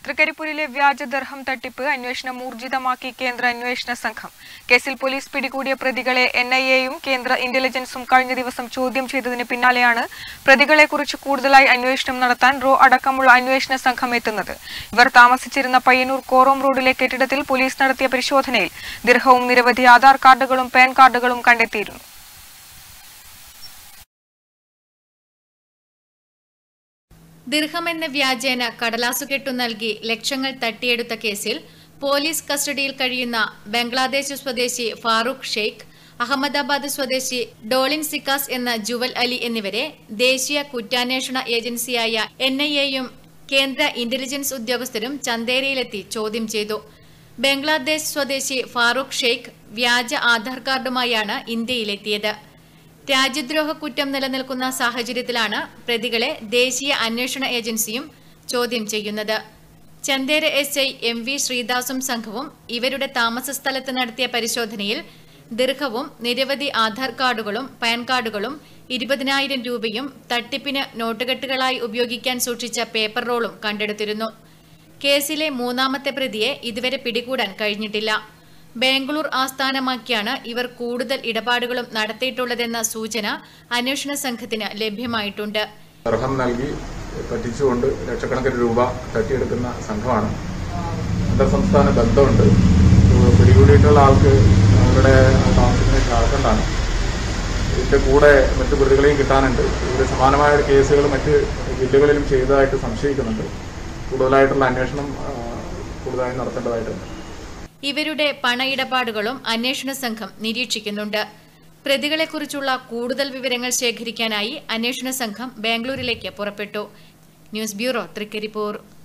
തൃക്കരിപ്പൂരിലെ വ്യാജ ദർഹം തട്ടിപ്പ് അന്വേഷണം ഊർജിതമാക്കി കേന്ദ്ര അന്വേഷണ സംഘം കേസിൽ പോലീസ് പിടികൂടിയ പ്രതികളെ എൻ ഐ എയും കേന്ദ്ര ഇന്റലിജൻസും കഴിഞ്ഞ ദിവസം ചോദ്യം ചെയ്തതിന് പിന്നാലെയാണ് പ്രതികളെക്കുറിച്ച് കൂടുതലായി അന്വേഷണം നടത്താൻ റോ അടക്കമുള്ള അന്വേഷണ സംഘം എത്തുന്നത് ഇവർ താമസിച്ചിരുന്ന പയ്യന്നൂർ കോറോം റോഡിലെ കെട്ടിടത്തിൽ പോലീസ് നടത്തിയ പരിശോധനയിൽ ദിർഹവും നിരവധി ആധാർ കാർഡുകളും പാൻ കാർഡുകളും കണ്ടെത്തിയിരുന്നു ദിർഹം എന്ന വ്യാജേന കടലാസുകെട്ടു നൽകി ലക്ഷങ്ങൾ തട്ടിയെടുത്ത കേസിൽ പോലീസ് കസ്റ്റഡിയിൽ കഴിയുന്ന ബംഗ്ലാദേശ് സ്വദേശി ഫാറൂഖ് ഷെയ്ഖ് അഹമ്മദാബാദ് സ്വദേശി ഡോളിൻ സിക്കാസ് എന്ന ജുവൽ അലി എന്നിവരെ ദേശീയ കുറ്റാന്വേഷണ ഏജൻസിയായ എൻ ഐ എയും കേന്ദ്ര ഇന്റലിജൻസ് ഉദ്യോഗസ്ഥരും ചന്തേരിയിലെത്തി ചോദ്യം ചെയ്തു ബംഗ്ലാദേശ് സ്വദേശി ഫാറൂഖ് ഷെയ്ഖ് വ്യാജ ആധാർ കാർഡുമായാണ് ഇന്ത്യയിലെത്തിയത് രാജ്യദ്രോഹ കുറ്റം നിലനിൽക്കുന്ന സാഹചര്യത്തിലാണ് പ്രതികളെ ദേശീയ അന്വേഷണ ഏജൻസിയും ചോദ്യം ചെയ്യുന്നത് Chandera S I M V ശ്രീദാസും സംഘവും ഇവരുടെ താമസ സ്ഥലത്ത് നടത്തിയ പരിശോധനയിൽ ദീർഘവും നിരവധി ആധാർ കാർഡുകളും പാൻ കാർഡുകളും ഇരുപതിനായിരം രൂപയും തട്ടിപ്പിന് നോട്ടുകെട്ടുകളായി ഉപയോഗിക്കാൻ സൂക്ഷിച്ച പേപ്പർ റോളും കണ്ടെടുത്തിരുന്നു കേസിലെ മൂന്നാമത്തെ പ്രതിയെ ഇതുവരെ പിടികൂടാൻ കഴിഞ്ഞിട്ടില്ല ബാംഗ്ലൂർ ആസ്ഥാനമാക്കിയാണ് ഇവർ കൂടുതൽ ഇടപാടുകളും നടത്തിയിട്ടുള്ളതെന്ന സൂചന അന്വേഷണ സംഘത്തിന് ലഭ്യമായിട്ടുണ്ട് അർഹം നൽകി പറ്റിച്ചുകൊണ്ട് ലക്ഷക്കണക്കിന് രൂപ തട്ടിയെടുക്കുന്ന സംഘമാണ് അന്തർ സംസ്ഥാന ബന്ധമുണ്ട് പിടികൂടിയിട്ടുള്ള ആൾക്ക് അവരുടെ താമസിക്കുന്ന ജാർഖണ്ഡാണ് ഇതിന്റെ കൂടെ മറ്റു പ്രതികളെയും കിട്ടാനുണ്ട് ഇതിന് സമാനമായ ഒരു കേസുകൾ മറ്റ് ജില്ലകളിലും ചെയ്തതായിട്ട് സംശയിക്കുന്നുണ്ട് കൂടുതലായിട്ടുള്ള അന്വേഷണം ആ, കൂടുതലായി നടത്തേണ്ടതായിട്ടുണ്ട് ഇവരുടെ പണയിടപാടുകളും അന്വേഷണ സംഘം നിരീക്ഷിക്കുന്നുണ്ട് പ്രതികളെക്കുറിച്ചുള്ള കൂടുതൽ വിവരങ്ങൾ ശേഖരിക്കാനായി അന്വേഷണ സംഘം ബാംഗ്ലൂരിലേക്ക് പുറപ്പെട്ടു ന്യൂസ് ബ്യൂറോ തൃക്കരിപ്പൂർ